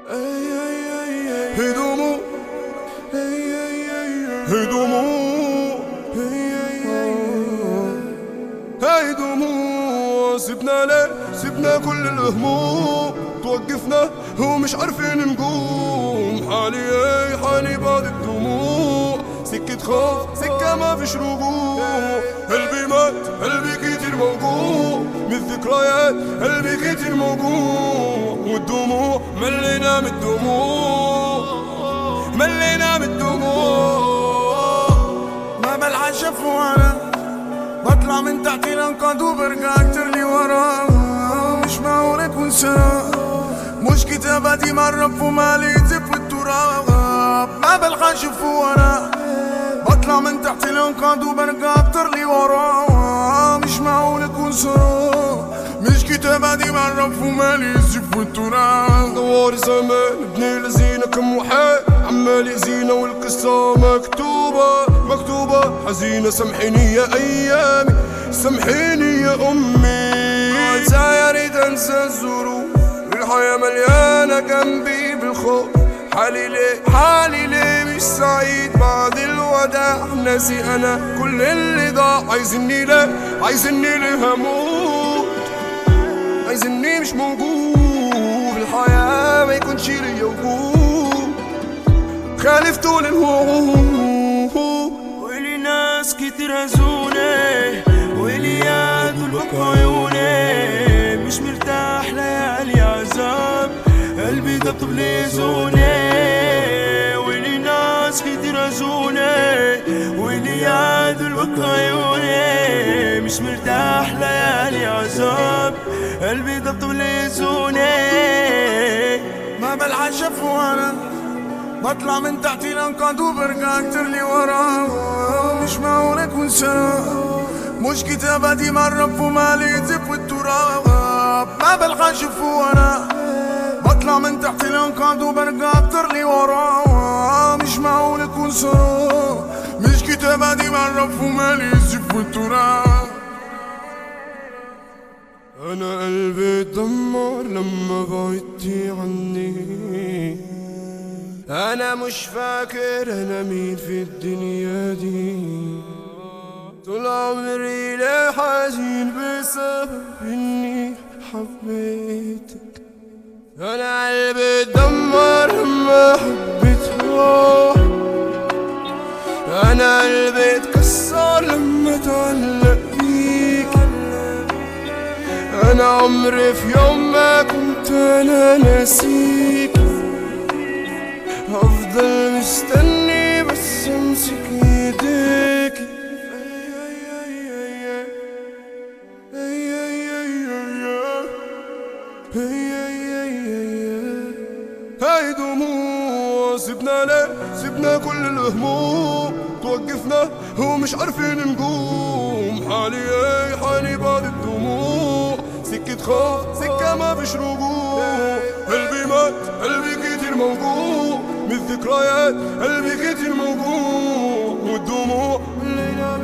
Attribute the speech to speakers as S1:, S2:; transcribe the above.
S1: هدومه هدومه هدومه سبنا ليه سبنا كل الهموم توقفنا ومش عارفين نقوم حالي ايه حالي بعد الدموع سكة خوف سكة ما فيش رجوع قلبي مات قلبي كتير موجوع من الذكريات قلبي كتير موجوع والدموع ملينا من الدموع ملينا من الدموع
S2: ما بلعب وانا بطلع من تحت الانقاض وبرجع اكتر لي ورا مش معقول اكون سنة مش كتاباتي مرة ومالي زف والتراب ما بلغى اشوف وانا بطلع من تحت الانقاض وبرجع اكتر لي ورا مش معقول اكون سنة مش كتاباتي مرة ومالي زف والتراب
S1: دوار زمان ابن لزينة كم وحال عمال يزينة والقصة مكتوبة مكتوبة حزينة سامحيني يا أيامي سامحيني يا أمي يا ريت أنسى الظروف الحياة مليانة جنبي بالخوف حالي ليه حالي ليه مش سعيد بعد الوداع ناسي أنا كل اللي ضاع عايزني ليه عايزني ليه هموت عايزني مش موجود الحياة ما يكونش ليا وجود خالف طول الوعود
S2: ولي ناس كتير هزوني ولي يدول بكوا عيوني مش مرتاح ليالي عذاب قلبي دبطب ليزوني ولي ناس كتير هزوني ولي يدول بكوا عيوني مش مرتاح ليالي عذاب قلبي دبطب ليزوني ما بلعب وانا بطلع من تحت الانقاض وبرجع اكتر لي ورا مش معقول اكون سنة مش كتاباتي مرة ومالي زف والتراب ما بلغى اشوف وانا بطلع من تحت الانقاض وبرجع اكتر لي ورا مش معقول اكون سنة مش كتاباتي مرة ومالي زف والتراب
S1: أنا قلبي اتدمر لما بعدتي عني أنا مش فاكر أنا مين في الدنيا دي طول عمري لا حزين بسبب إني حبيتك أنا قلبي اتدمر لما حبيتها أنا قلبي اتكسر لما اتعلق بيك انا عمري في يوم ما كنت انا ناسيك هفضل مستني بس امسك ايديك هاي دموع سيبنا ليه سيبنا كل الهموم توقفنا ومش عارفين نقوم حالي ايه حالي بعد الدموع سكة خوف سكة ما فيش رجوع قلبي مات قلبي كتير موجوع من الذكريات قلبي كتير موجوع والدموع ملينا